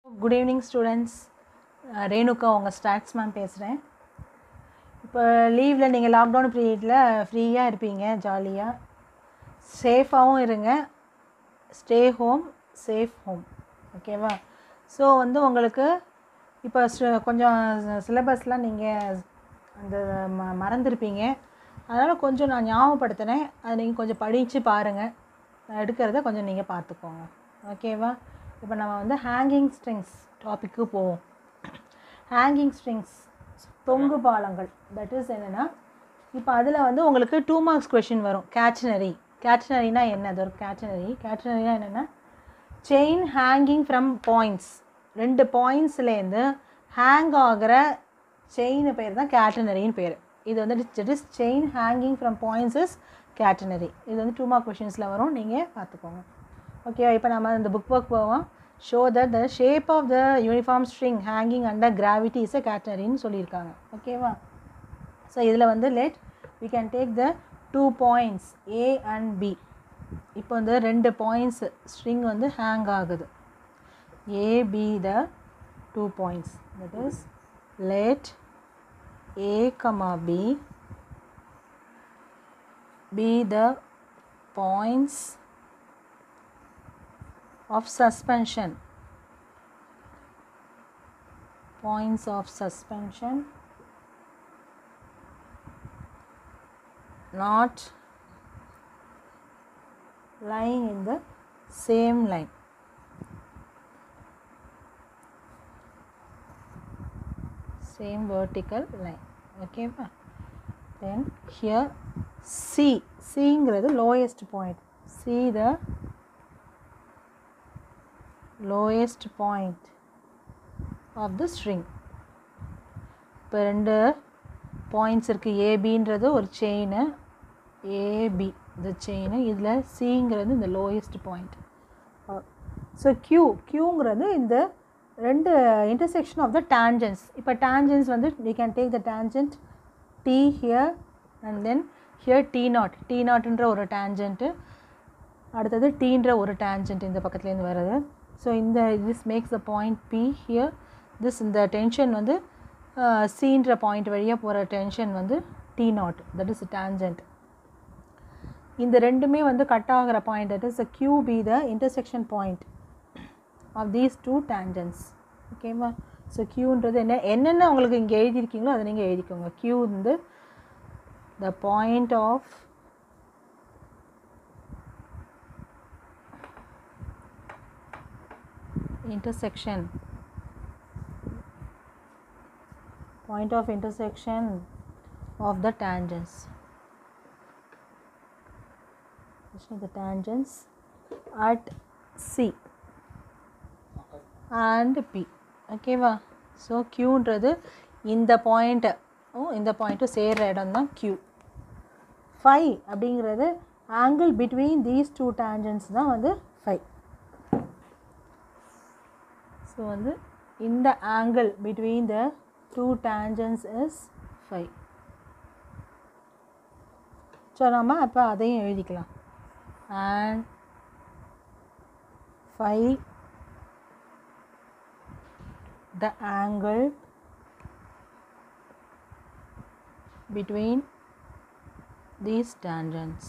Good evening students Renuka உங்கள் stats ma'am பேசுகிறேன் இப்போ லீவில் நீங்கள் லாக்டவுன் பீரியடில் ஃப்ரீயாக இருப்பீங்க ஜாலியாக சேஃபாகவும் இருங்க ஸ்டே ஹோம் சேஃப் ஹோம் ஓகேவா ஸோ வந்து உங்களுக்கு இப்போ சு- கொஞ்சம் சிலபஸ்லாம் நீங்கள் அந்த ம மறந்துருப்பீங்க அதனால் கொஞ்சம் நான் ஞாபகப்படுத்தினேன் அதை நீங்கள் கொஞ்சம் படித்து பாருங்கள் நான் எடுக்கிறத கொஞ்சம் நீங்கள் பார்த்துக்கோங்க ஓகேவா இப்போ நம்ம வந்து ஹேங்கிங் ஸ்ட்ரிங்ஸ் டாபிக்கு போவோம் ஹேங்கிங் ஸ்ட்ரிங்ஸ் தொங்கு பாலங்கள் தட் இஸ் என்னென்னா இப்போ அதில் வந்து உங்களுக்கு டூ மார்க்ஸ் கொஷின் வரும் கேட்சனரி கேட்சனரினா என்ன அது ஒரு கேட்சனரி கேட்சனரினா என்னென்னா செயின் ஹேங்கிங் ஃப்ரம் பாயிண்ட்ஸ் ரெண்டு பாயிண்ட்ஸ்லேருந்து ஹேங் ஆகிற செயின் பேர் தான் கேட்டனரின்னு பேர் இது வந்து it is chain hanging from points is catenary இது வந்து டூ மார்க் கொஷின்ஸில் வரும் நீங்கள் பார்த்துக்கோங்க ஓகே இப்போ நம்ம இந்த புக் ஒர்க் போவோம் show that the shape of the uniform string hanging under gravity is a கேட்டனரின்னு சொல்லியிருக்காங்க ஓகேவா ஸோ இதில் வந்து let we can take the two points A and B இப்போ வந்து ரெண்டு பாயிண்ட்ஸ் ஸ்ட்ரிங் வந்து ஹேங் ஆகுது A B the two points that is let A comma B be the points of suspension points of suspension not lying in the same line same vertical line okay va? then here C Cங்கிறது lowest point see the lowest point of the string இப்போ ரெண்டு points இருக்குது ஏபின்றது ஒரு chain AB இந்த chain இதில் சிங்கிறது இந்த lowest point so Q க்யூங்கிறது இந்த ரெண்டு இன்டர்செக்ஷன் ஆஃப் த டேஞ்சன்ஸ் இப்போ டேஞ்சன்ஸ் வந்து we can take the tangent T here and then here T naught T நாட்ன்ற ஒரு டேஞ்சன்ட்டு அடுத்தது டீன்ற ஒரு டேஞ்சன்ட் இந்த பக்கத்துலேருந்து வருது ஸோ இந்த this makes the point B here this இந்த டென்ஷன் வந்து சீன்ற பாயிண்ட் வழியாக போகிற டென்ஷன் வந்து T naught that is tangent இந்த ரெண்டுமே வந்து கட் ஆகிற point that is Q be the intersection point of these two tangents ஓகேவா ஸோ க்யூன்றது என்ன என்னென்ன உங்களுக்கு இங்கே எழுதியிருக்கீங்களோ அதை நீங்கள் எழுதிக்கோங்க க்யூ வந்து the point of intersection point of intersection of the tangents Which are the tangents at C and P ஓகேவா ஸோ க்யூன்றது இந்த பாயிண்ட்டை இந்த பாயிண்ட்டும் சேர்கிற இடம் தான் க்யூ ஃபை அப்படிங்கிறது angle between these two tangents தான் வந்து ஃபை ஸோ வந்து இந்த angle between the two tangents is phi so நம்ம அப்போ அதையும் எழுதிக்கலாம் and phi the angle between these tangents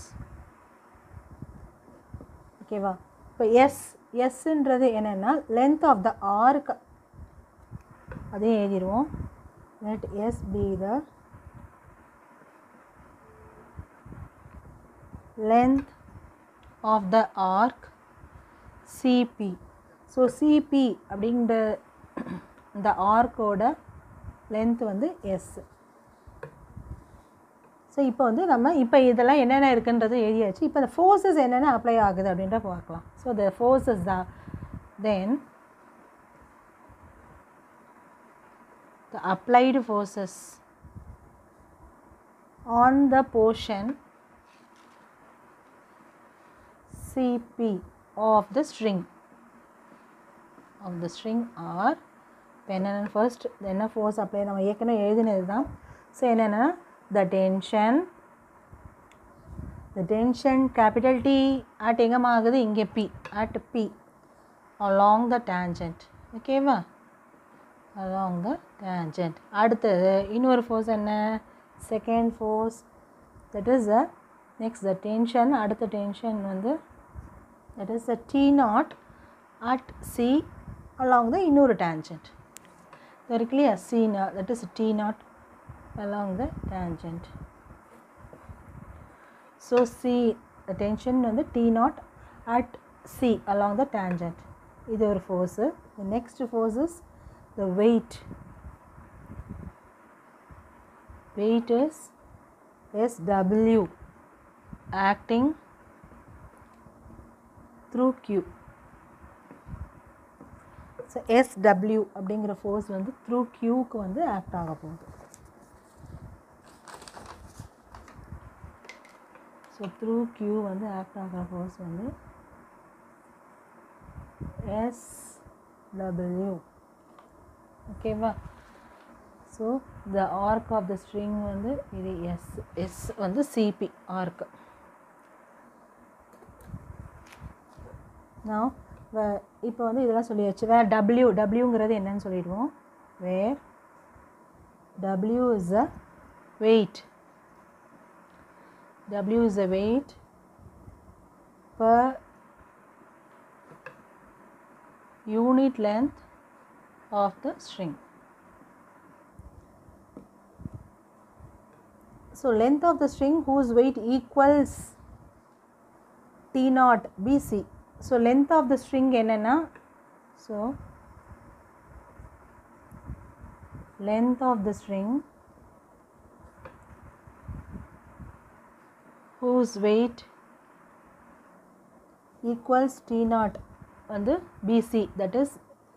ஓகேவா இப்போ எஸ் எஸ்ன்றது என்னென்னா லென்த் ஆஃப் த ஆர்க் அதையும் எழுதிடுவோம் let S be the length of the arc CP so CP அப்படிங்கிற இந்த ஆர்க்கோட லென்த் வந்து எஸ் ஸோ இப்போ வந்து நம்ம இப்போ இதெல்லாம் என்னென்ன இருக்குன்றது எழுதியாச்சு இப்போ இந்த ஃபோர்ஸஸ் என்னென்ன அப்ளை ஆகுது அப்படின்ற பார்க்கலாம் ஸோ த ஃபோர்ஸஸ் தான் then the applied forces on the portion CP of the string of the string are இப்போ என்னென்ன ஃபர்ஸ்ட் என்ன ஃபோர்ஸ் அப்ளை நம்ம ஏற்கனவே எழுதினது தான் ஸோ என்னென்னா the tension the tension capital T at எங்கம்மா ஆகுது இங்கே P at P along the tangent ஓகேவா along the tangent அடுத்தது இன்னொரு ஃபோர்ஸ் என்ன second force that is the next the tension அடுத்த டென்ஷன் வந்து that is the T naught at C along the இன்னொரு tangent இது இருக்கு இல்லையா C naught that is T naught along the tangent so c the tension வந்து t naught at c along the tangent இது ஒரு force the next force is the weight weight is sw acting through q so SW அப்படிங்கிற force வந்து through க்யூக்கு வந்து act ஆக போகுது so through Q வந்து ஆக்ட் ஆகிற ஃபோர்ஸ் வந்து எஸ் டபிள்யூ ஓகேவா so the arc of the string வந்து இது எஸ் எஸ் வந்து சிபி ஆர்க் நான் இப்போ வந்து இதெல்லாம் சொல்லியாச்சு வேறு டபிள்யூ டபிள்யூங்கிறது என்னன்னு சொல்லிடுவோம் where W is a weight W is the weight per unit length of the string. So, length of the string whose weight equals T naught BC. So, length of the string என்னன்னா so length of the string whose weight equals T naught வந்து BC that is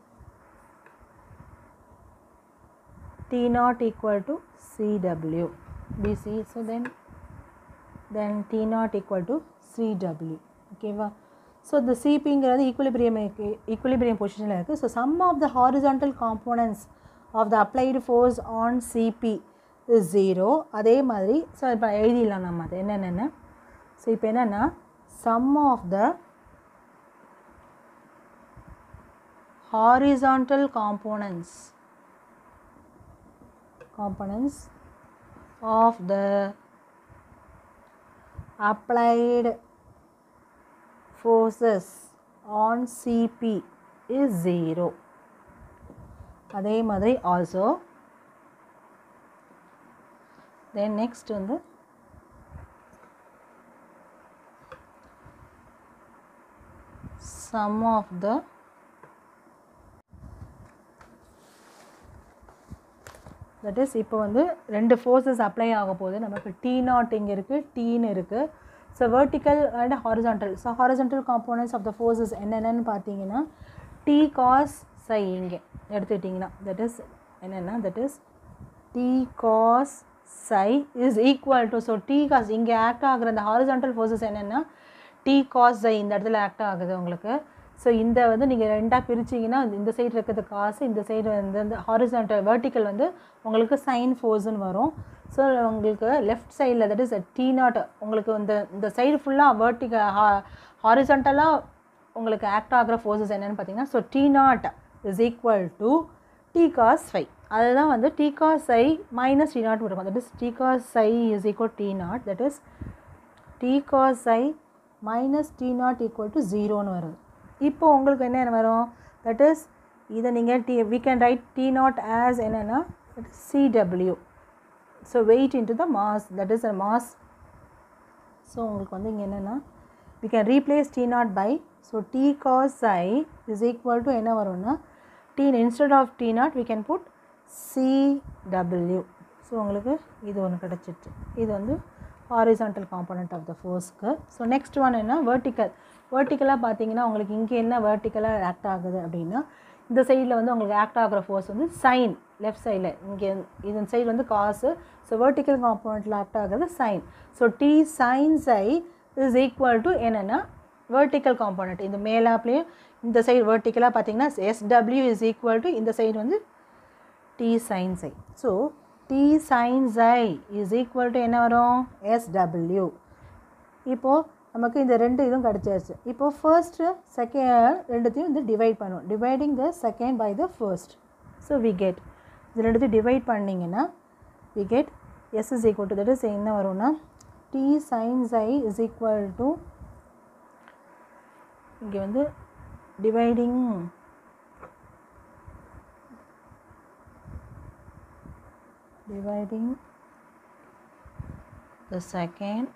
T naught equal to CW BC so then then T naught equal to CW ஓகேவா so இந்த சிபிங்கிறது equilibrium equilibrium பொசிஷனில் இருக்குது so sum of the horizontal components of the applied force on CP is zero அதே மாதிரி so இப்போ எழுதிடலாம் நம்ம அது என்னென்னு ஸோ இப்போ என்னென்னா sum of the horizontal components components of the applied forces on CP is 0 அதே மாதிரி ஆல்சோ தென் நெக்ஸ்ட் வந்து sum of the that is இப்போ வந்து ரெண்டு ஃபோர்ஸஸ் அப்ளை ஆக போகுது நமக்கு டி நாட் இங்கே இருக்குது டீன்னு இருக்குது so vertical and horizontal so horizontal components of the forces என்னென்னு பார்த்தீங்கன்னா டி காஸ் சை இங்கே எடுத்துக்கிட்டிங்கன்னா தட் இஸ் என்னென்னா that is T cos psi is equal to so T cos இங்கே ஆக்ட் ஆகுற அந்த ஹாரிசான்டல் ஃபோர்ஸஸ் என்னென்னா டி காஸ் சை இந்த இடத்துல ஆக்ட் ஆகுது உங்களுக்கு ஸோ இந்த வந்து நீங்கள் ரெண்டாக பிரிச்சிங்கன்னா இந்த சைடு இருக்கிறது காசு இந்த சைடு வந்து இந்த ஹாரிசான்டல் வெர்டிக்கல் வந்து உங்களுக்கு சைன் ஃபோர்ஸ்னு வரும் ஸோ உங்களுக்கு லெஃப்ட் சைடில் தட் இஸ் டி நாட் உங்களுக்கு இந்த இந்த சைடு ஃபுல்லாக வெர்டிக ஹா ஹாரிசான்டலாக உங்களுக்கு ஆக்ட் ஆகிற ஃபோர்ஸஸ் என்னென்னு பார்த்தீங்கன்னா so T naught is equal to T cos five அதுதான் வந்து T cos I minus T naught இருக்கும் that is T cos I is equal T naught that is T cos I minus T naught equal to ஜீரோன்னு வருது இப்போ உங்களுக்கு என்ன வரும் that is இதை நீங்கள் T we can write T naught as என்னென்னா CW so weight into the mass that is a mass so உங்களுக்கு வந்து இங்கே என்னென்னா we can replace T naught by so T cos I is equal to என்ன வரும்னா T instead of T naught we can put CW so உங்களுக்கு இது ஒன்று கிடச்சிட்டு இது வந்து ஹாரிசான்டல் காம்பனண்ட் ஆஃப் த ஃபோர்ஸ்க்கு ஸோ நெக்ஸ்ட் ஒன் என்ன வெர்டிக்கல் வெர்டிக்கலாக பார்த்தீங்கன்னா உங்களுக்கு இங்கே என்ன வெர்டிக்கலாக ஆக்ட் ஆகுது அப்படின்னா இந்த சைடில் வந்து உங்களுக்கு ஆக்ட் ஆகிற ஃபோர்ஸ் வந்து சைன் லெஃப்ட் சைடில் இங்கே இந்த சைடு வந்து காசு ஸோ வெர்டிக்கல் காம்பனண்ட்டில் ஆக்ட் ஆகுது sine so T sine psi is equal to என்னென்னா வெர்டிக்கல் காம்பனண்ட் இந்த மேலாப்லேயும் இந்த சைடு வெர்டிக்கலாக பார்த்தீங்கன்னா எஸ்டபிள்யூ இஸ் ஈக்குவல் டு இந்த சைடு வந்து T sine psi so T sine psi is equal to என்ன வரும் எஸ்டபிள்யூ இப்போது நமக்கு இந்த ரெண்டு இதுவும் கிடச்சிருச்சு இப்போது ஃபர்ஸ்ட்டு செகண்ட் ரெண்டுத்தையும் வந்து டிவைட் பண்ணுவோம் dividing the second by the first so we get இது ரெண்டுத்தையும் டிவைட் பண்ணிங்கன்னா we get S is equal to that is என்ன வரும்னா D science I is equal to இங்கே வந்து dividing dividing the second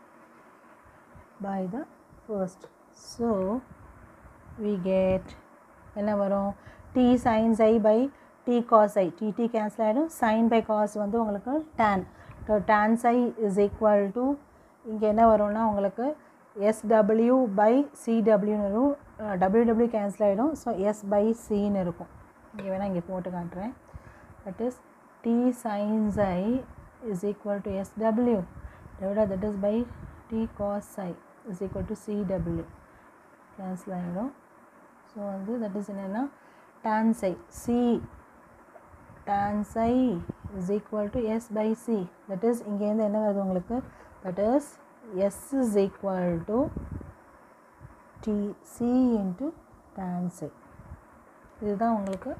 by the first so we get என்ன வரும் t sin i by t cos i t t cancel ஆகிடும் sin by cos வந்து உங்களுக்கு tan so tan psi is equal to இங்கே என்ன வரும்னா உங்களுக்கு SW by CW ன்னு வரும் WW கேன்சல் ஆகிடும் ஸோ எஸ் பை சின்னு இருக்கும் இங்கே வேணால் இங்கே போட்டு காட்டுறேன் that is t sin psi is equal to SW divided that is by t cos psi is equal to CW cancel ஆகிடும் ஸோ வந்து தட் இஸ் என்னென்னா tan psi C tan psi is equal to S by C that is இங்கேருந்து என்ன வருது உங்களுக்கு that is S is equal to T C into tan psi இதுதான் உங்களுக்கு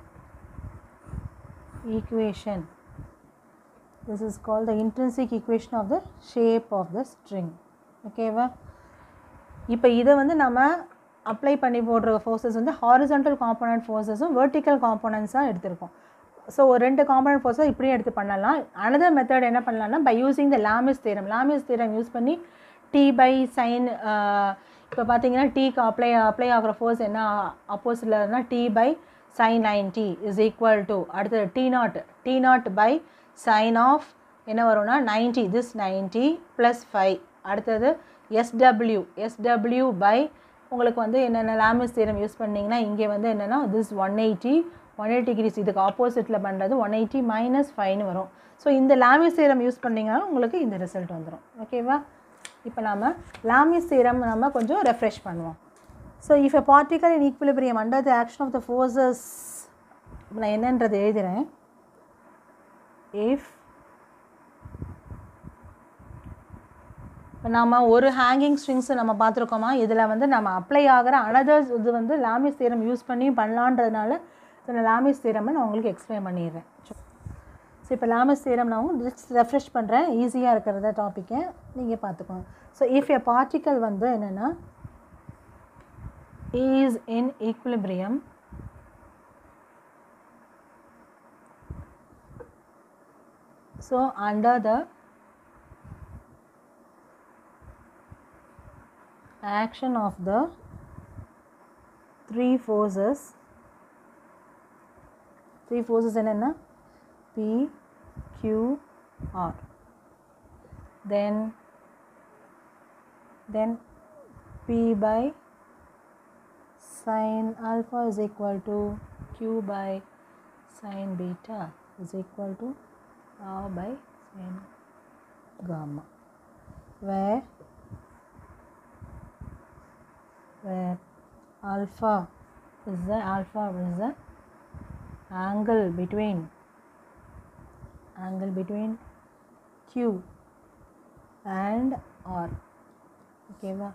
equation this is called the intrinsic equation of the shape of the string ஓகேவா இப்போ இதை வந்து நம்ம அப்ளை பண்ணி போடுற ஃபோர்ஸஸ் வந்து ஹாரிசன்டல் காம்போனன்ட் ஃபோர்ஸஸும் வெர்டிக்கல் காம்போனன்ட்ஸாக எடுத்திருக்கோம் ஸோ ஒரு ரெண்டு காம்போனன்ட் ஃபோர்ஸை இப்படியும் எடுத்து பண்ணலாம் அனதர் மெத்தட் என்ன பண்ணலாம்னா by using the Lami's theorem Lami's theorem use பண்ணி டி பை சைன் இப்போ பார்த்தீங்கன்னா டீக்கு அப்ளை அப்ளை ஆகிற ஃபோர்ஸ் என்ன ஆப்போசிட்லனா T by sine ninety is equal to அடுத்தது T naught T naught by sine of என்ன வரும்னா ninety this ninety plus five அடுத்தது எஸ்டபிள்யூ எஸ்டபிள்யூ பை உங்களுக்கு வந்து என்னென்ன லாமிஸ் தீரம் யூஸ் பண்ணிங்கன்னா இங்கே வந்து என்னென்னா this one eighty one eighty degrees இதுக்கு ஆப்போசிட்டில் பண்ணுறது ஒன் எயிட்டி மைனஸ் ஃபைவ்னு வரும் ஸோ இந்த லாமிஸ் தீரம் யூஸ் பண்ணிங்கன்னா உங்களுக்கு இந்த ரிசல்ட் வந்துடும் ஓகேவா இப்போ நாம் லாமிஸ் தீரம் நம்ம கொஞ்சம் ரெஃப்ரெஷ் பண்ணுவோம் so if a particle in equilibrium under the action of the forces நான் என்னன்றது எழுதுகிறேன் இஃப் இப்போ நம்ம ஒரு ஹேங்கிங் ஸ்ட்ரிங்ஸை நம்ம பார்த்துருக்கோமா இதில் வந்து நம்ம அப்ளை ஆகிற அனதர்ஸ் இது வந்து லாமிஸ் தீரம் யூஸ் பண்ணி பண்ணலான்றதுனால ஸோ நான் லாமிஸ் தீரமை நான் உங்களுக்கு எக்ஸ்பிளைன் பண்ணிடுறேன் ஸோ இப்போ லாமிஸ் தீரம் நான் உங்களுக்கு ஜஸ்ட் ரெஃப்ரெஷ் பண்ணுறேன் ஈஸியாக இருக்கிறத டாப்பிக்கை நீங்கள் பார்த்துக்கோங்க ஸோ இஃப் எ பார்ட்டிக்கல் வந்து என்னென்னா is in equilibrium so under the action of the three forces three forces என்னென்னா P Q R then then P by sin alpha is equal to q by sin beta is equal to r by sin gamma where where alpha is the alpha is the angle between angle between q and r okay va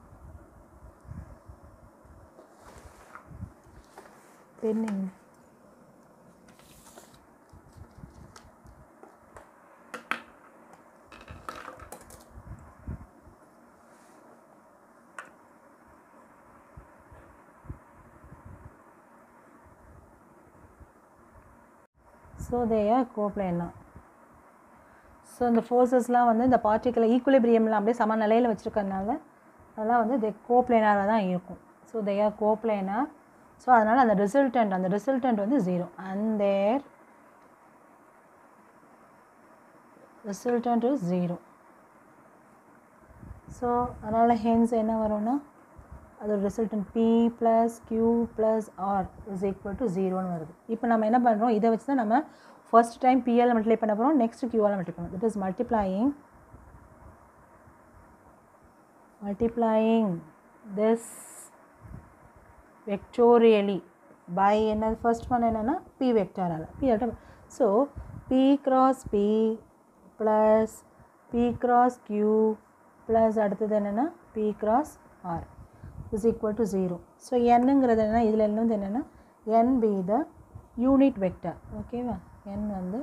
பெண்ணிங் so தேயா கோப்ளேனா so இந்த ஃபோர்ஸஸ்லாம் வந்து இந்த பார்ட்டிக்கலை ஈக்குலிபிரியம்லாம் அப்படியே சம நிலையில் வச்சுருக்கறனால அதெல்லாம் வந்து தே கோப்ளேனாக தான் இருக்கும் ஸோ தேயா கோப்ளேனா ஸோ அதனால் அந்த ரிசல்டன்ட் அந்த ரிசல்டன்ட் வந்து zero and their resultant is zero so அதனால் ஹென்ஸ் என்ன வரும்னா அதோட resultant P plus Q plus R is equal to ஜீரோன்னு வருது இப்போ நம்ம என்ன பண்ணுறோம் இதை வச்சு தான் நம்ம ஃபர்ஸ்ட் டைம் பிஎல் மல்டிப்ளை பண்ண போகிறோம் நெக்ஸ்ட் கியூஆல் மல்டிப்ளை பண்ணுறோம் it is multiplying multiplying this vectorially by என்ன ஃபர்ஸ்ட் ஒன் என்னென்னா பி வெக்டாரால் P so P cross P plus P cross Q plus அடுத்தது என்னென்னா P cross R is equal to zero so என்னங்கிறது என்னென்னா இதில் என்ன வந்து என்னென்னா N be the unit vector ஓகேவா என் வந்து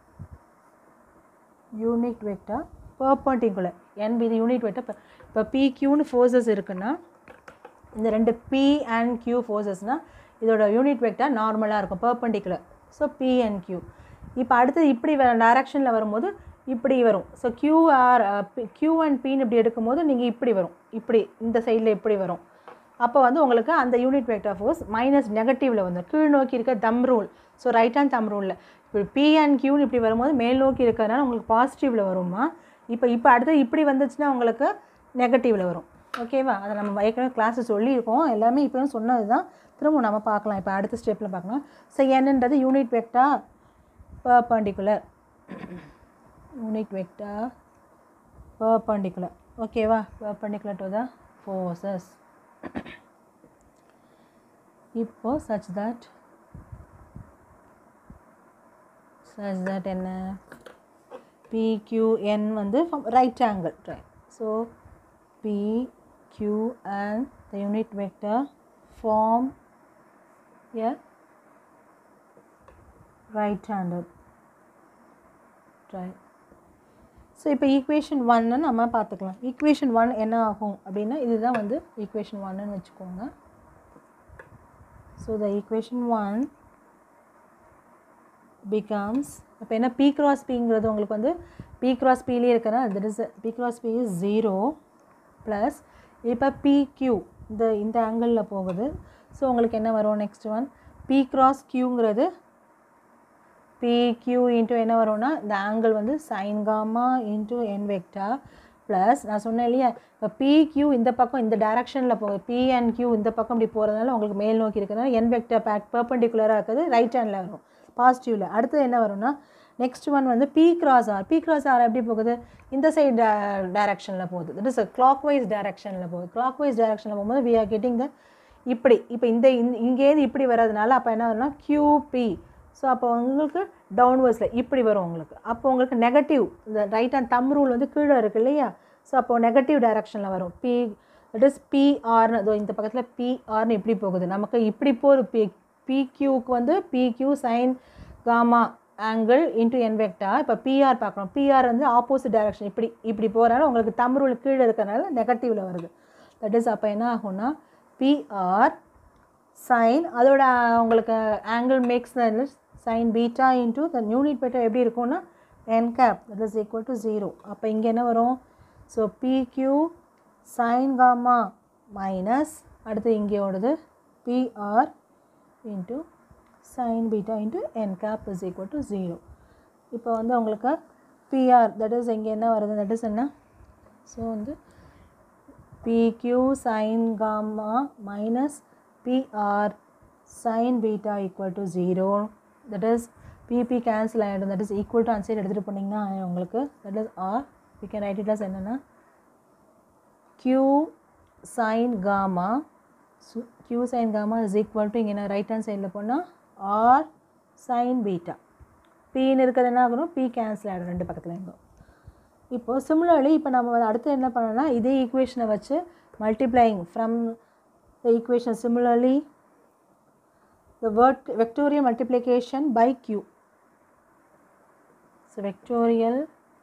unit vector perpendicular N be the unit vector இப்போ பி கியூன்னு ஃபோர்ஸஸ் இருக்குன்னா இந்த ரெண்டு பி அண்ட் கியூ ஃபோர்ஸஸ்னால் இதோட யூனிட் வெக்டர் நார்மலாக இருக்கும் perpendicular so P and Q இப்போ அடுத்தது இப்படி டைரக்ஷனில் வரும்போது இப்படி வரும் ஸோ கியூஆர் கியூ அண்ட் பின்னு இப்படி எடுக்கும்போது நீங்கள் இப்படி வரும் இப்படி இந்த சைடில் இப்படி வரும் அப்போ வந்து உங்களுக்கு அந்த யூனிட் வெக்டர் ஃபோர்ஸ் மைனஸ் நெகட்டிவில் வந்து கீழ் நோக்கி இருக்க thumb rule so right hand thumb ரூலில் இப்போ பி அண்ட் கியூன்னு இப்படி வரும்போது மேல் நோக்கி இருக்கிறதுனால உங்களுக்கு பாசிட்டிவில் வருமா இப்போ இப்போ அடுத்து இப்படி வந்துச்சுன்னா உங்களுக்கு நெகட்டிவில் வரும் ஓகேவா அதை நம்ம ஏற்கனவே கிளாஸு சொல்லியிருக்கோம் எல்லாமே இப்போ சொன்னது தான் திரும்ப நம்ம பார்க்கலாம் இப்போ அடுத்த ஸ்டெப்பில் பார்க்கலாம் ஸோ என்னன்றது unit vector perpendicular unit vector perpendicular ஓகேவா பர்பண்டிகுலர் டு த ஃபோர்ஸஸ் இப்போ சச் தட் சச் தட் என்ன பிக்யூஎன் வந்து right angle right so P q and the unit vector form a right handed right so இப்போ equation ஒன்னு நம்ம பார்த்துக்கலாம் equation one என்ன ஆகும் அப்படின்னா இதுதான் வந்து ஈக்குவேஷன் ஒன்னு வச்சுக்கோங்க so the equation one becomes இப்போ என்ன பி கிராஸ் பிங்கிறது உங்களுக்கு வந்து பி கிராஸ் பிலே இருக்கிற that is P cross P is zero plus இப்போ பிக்யூ இந்த இந்த ஆங்கிளில் போகுது ஸோ உங்களுக்கு என்ன வரும் நெக்ஸ்ட் ஒன் பி கிராஸ் கியூங்கிறது பிக்யூ இன்ட்டு என்ன வரும்னா இந்த ஆங்கிள் வந்து sine gamma into N vector plus நான் சொன்னேன் இல்லையா இப்போ பிக்யூ இந்த பக்கம் இந்த டைரக்ஷனில் போகுது பி அண்ட் கியூ இந்த பக்கம் இப்படி போகிறதுனால உங்களுக்கு மேல் நோக்கி இருக்கிறதுனால என் வெக்டர் பேக் பர்பண்டிகுலராக இருக்குது ரைட் ஹேண்டில் வரும் பாசிட்டிவில் அடுத்தது என்ன வரும்னா நெக்ஸ்ட் ஒன் வந்து P cross R P cross R எப்படி போகுது இந்த சைடு டைரக்ஷனில் போகுது தட் இஸ் கிளாக் வைஸ் டைரக்ஷனில் போகுது கிளாக் வைஸ் டைரக்ஷனில் போகும்போது வி ஆர் கெட்டிங் த இப்படி இப்போ இந்த இங்கேருந்து இப்படி வர்றதுனால அப்போ என்ன வரும்னா கியூபி ஸோ அப்போ உங்களுக்கு டவுன்வர்ஸில் இப்படி வரும் உங்களுக்கு அப்போ உங்களுக்கு நெகட்டிவ் இந்த ரைட் ஹேண்ட் தம் ரூல் வந்து கீழே இருக்குது இல்லையா ஸோ அப்போ நெகட்டிவ் டைரக்ஷனில் வரும் பி தட் இஸ் பிஆர்னு இதோ இந்த பக்கத்தில் பிஆர்னு இப்படி போகுது நமக்கு இப்படி போகுது பி பிக்யூக்கு வந்து PQ sine gamma angle into N vector இப்போ பிஆர் பார்க்கணும் பிஆர் வந்து ஆப்போசிட் டைரக்ஷன் இப்படி இப்படி போகிறனால உங்களுக்கு தம் ரூல் கீழே இருக்கிறனால நெகட்டிவில் வருது தட் இஸ் அப்போ என்ன ஆகும்னா பிஆர் சைன் அதோட உங்களுக்கு angle makes sine beta into the unit beta எப்படி இருக்கும்னா N cap that is equal to zero அப்போ இங்கே என்ன வரும் so PQ sine gamma minus அடுத்து இங்கே ஓடுது PR into sine beta into N cap is equal to zero இப்போ வந்து உங்களுக்கு பிஆர் தட் இஸ் இங்கே என்ன வருது தட் இஸ் என்ன ஸோ வந்து PQ sine gamma minus PR sine beta equal to zero that is PP cancel ஆகிடும் that is equal to அன்சைட் எடுத்துகிட்டு போனீங்கன்னா உங்களுக்கு that is R we can write it as என்னென்னா q sin gamma so q sin gamma is equal to இங்கே right hand சைடில் போனால் r sin beta பின்னு இருக்கிறது என்ன ஆகணும் p கேன்சல் ஆகிடும் ரெண்டு பக்கத்தில் இருந்தோம் இப்போது சிமிலர்லி இப்போ நம்ம வந்து அடுத்து என்ன பண்ணோம்னா இதே ஈக்குவேஷனை வச்சு multiplying from the equation similarly the word vectorial multiplication by q so vectorial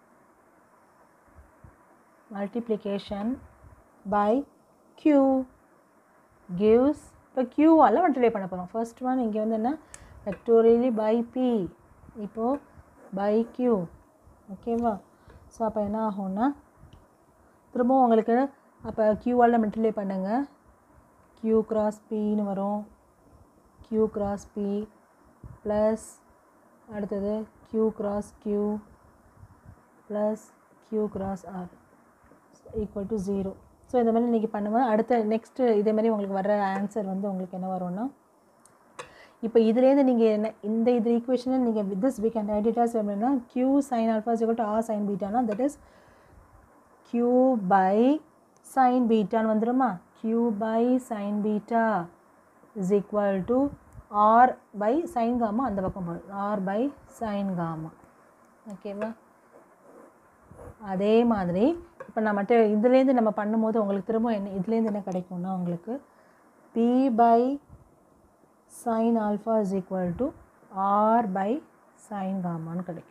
multiplication by q gives இப்போ க்யூவால் மல்டிப்ளை பண்ண போகிறோம் ஃபர்ஸ்ட் ஒன் இங்கே வந்து என்ன வெக்டோரியலி பை பி இப்போது பை க்யூ ஓகேவா ஸோ அப்போ என்ன ஆகும்னா திரும்பவும் உங்களுக்கு அப்போ க்யூவால் மல்டிப்ளை பண்ணுங்கள் க்யூ கிராஸ் பின்னு வரும் க்யூ கிராஸ் பி ப்ளஸ் அடுத்தது Q cross Q plus Q cross R equal to zero so இந்த மாதிரி நீங்கள் பண்ணும்போது அடுத்த நெக்ஸ்ட்டு இதே மாதிரி உங்களுக்கு வர்ற ஆன்சர் வந்து உங்களுக்கு என்ன வரும்னா இப்போ இதுலேருந்து நீங்கள் என்ன இந்த இது ஈக்குவேஷனை நீங்கள் with this we can write it as எப்படின்னா Q sine alpha is to R sine பீட்டானா that is Q by sine பீட்டான்னு வந்துடுமா Q by sine beta is equal to R by sine gamma அந்த பக்கம் போகும் ஆர் பை சைன் காமா ஓகேவா அதே மாதிரி இப்போ நம்மகிட்ட இதுலேருந்து நம்ம பண்ணும்போது உங்களுக்கு திரும்ப என்ன இதுலேருந்து என்ன கிடைக்கும்னா உங்களுக்கு P by sine alpha is equal to R by sine காமான்னு கிடைக்கும்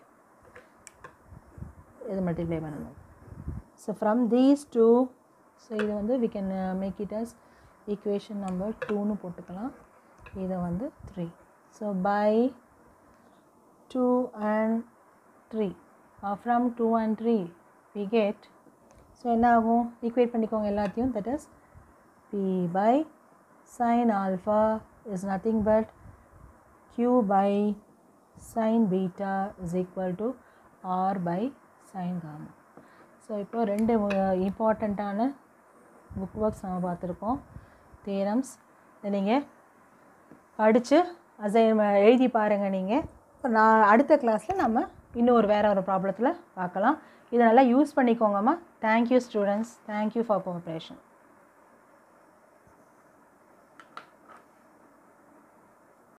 இது மல்டிப்ளை பண்ணணும் so from these two so இது வந்து we can make it as equation number டூன்னு போட்டுக்கலாம் இதை வந்து three so by two and three from two and three we get so என்ன ஆகும் ஈக்குவேட் பண்ணிக்கோங்க எல்லாத்தையும் that is P by sine alpha is nothing but q by sin beta is equal to r by sin gamma so இப்போ ரெண்டு இம்பார்ட்டண்ட்டான book works நம்ம பார்த்துருக்கோம் தேரம்ஸ் இதை நீங்கள் படித்து அசை எழுதி பாருங்கள் நீங்கள் இப்போ நான் அடுத்த கிளாஸில் நம்ம இன்னும் ஒரு வேறு ஒரு ப்ராப்ளத்தில் பார்க்கலாம் இதை நல்லா யூஸ் பண்ணிக்கோங்கம்மா thank you students thank you for cooperation